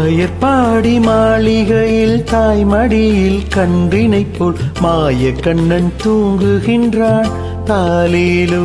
ஆயர்பாடி மாளிகையில் தாய்மடியில் கன்றினை போல் மாய கண்ணன் தூங்குகின்றான் தாலிலோ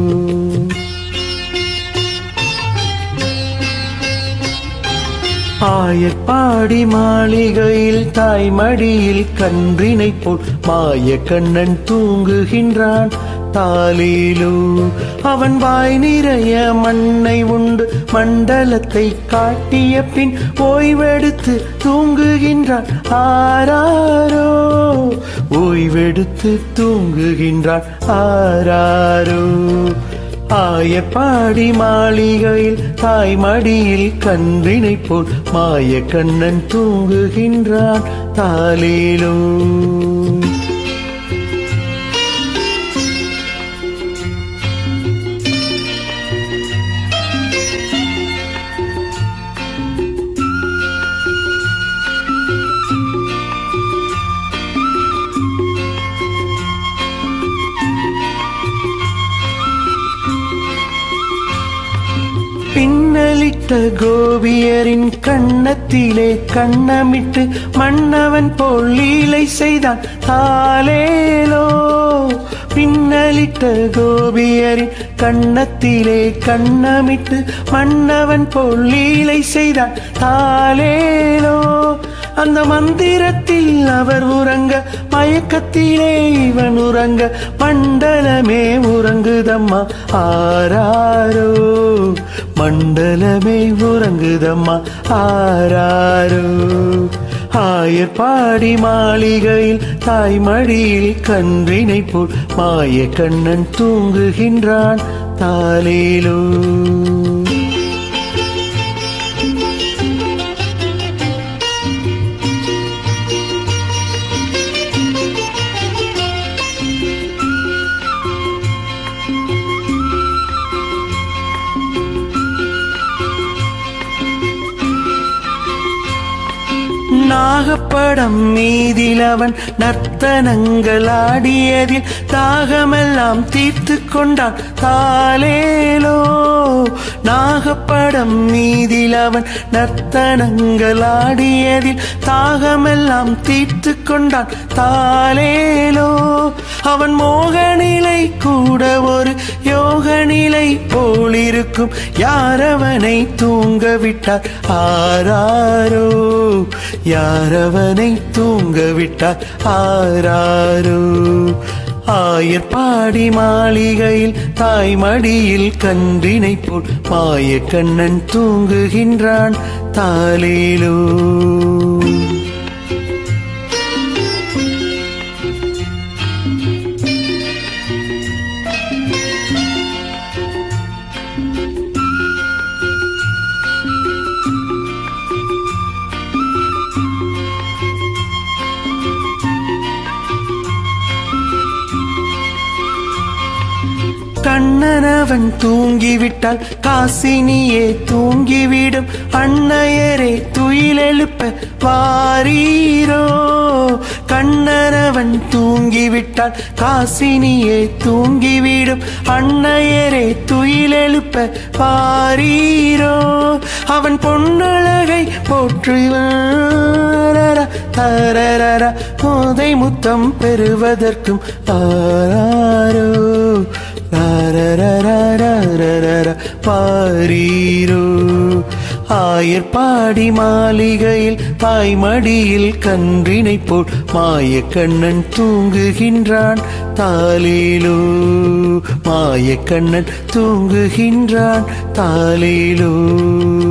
ஆயர்பாடி மாளிகையில் தாய்மடியில் கன்றினை போல் மாய கண்ணன் தூங்குகின்றான் தாலிலோ அவன் வாய் நிறைய மண்ணை உண்டு மண்டலத்தை காட்டிய பின் ஓய்வெடுத்து தூங்குகின்றான் ஆராரோ ஓய்வெடுத்து தூங்குகின்றான் ஆராரோ ஆயப்பாடி மாளிகையில் தாய்மடியில் கன்றினை போல் மாய கண்ணன் தூங்குகின்றான் தாலிலோ பின்னலிட்ட கோபியரின் கண்ணத்திலே கண்ணமிட்டு மன்னவன் போல் லீலை செய்தான் தாலேலோ பின்னலிட்ட கோபியரின் கண்ணத்திலே கண்ணமிட்டு மன்னவன் போல் லீலை செய்தான் தாலேலோ அந்த மந்திரத்தில் அவர் உறங்க மயக்கத்திலே இவன் உறங்க மண்டலமே உறங்குதம்மா ஆராரோ மண்டலமே உறங்குதம்மா ஆராரோ ஆயர்பாடி மாளிகையில் தாய்மடியில் கன்றினை போல் மாய கண்ணன் தூங்குகின்றான் தாலேலோ நாகப்படம் மீதில் அவன் நர்த்தனங்கள் ஆடியதில் தாகமெல்லாம் தீர்த்து கொண்டான் தாலேலோ நாகப்படம் மீதில் அவன் நர்த்தனங்கள் ஆடியதில் தாகமெல்லாம் தீர்த்து கொண்டான் தாலேலோ அவன் மோக நிலை கூட ஒரு யோக நிலை போலிருக்கும் யாரவனை தூங்க விட்டார் ஆராரோ யாரவனை தூங்க விட்டார் ஆராரோ ஆயர்பாடி மாளிகையில் தாய்மடியில் கன்றினை போல் மாய கண்ணன் தூங்குகின்றான் தாலேலோ கண்ணனவன் தூங்கிவிட்டால் காசினியே தூங்கிவிடும் அன்னையரே துயிலெழுப்ப வாரீரோ கண்ணனவன் தூங்கிவிட்டால் காசினியே தூங்கிவிடும் அன்னையரே துயிலெழுப்ப வாரீரோ அவன் பொன்னழகை போற்றுவார தரரர மோதை முத்தம் பெறுவதற்கும் ஆராரோ ரரரரரரரர பாரீரோ ஆயர்பாடி மாளிகையில் தாய்மடியில் கன்றினை போல் மாய கண்ணன் தூங்குகின்றான் தாலேலோ மாய கண்ணன் தூங்குகின்றான் தாலேலோ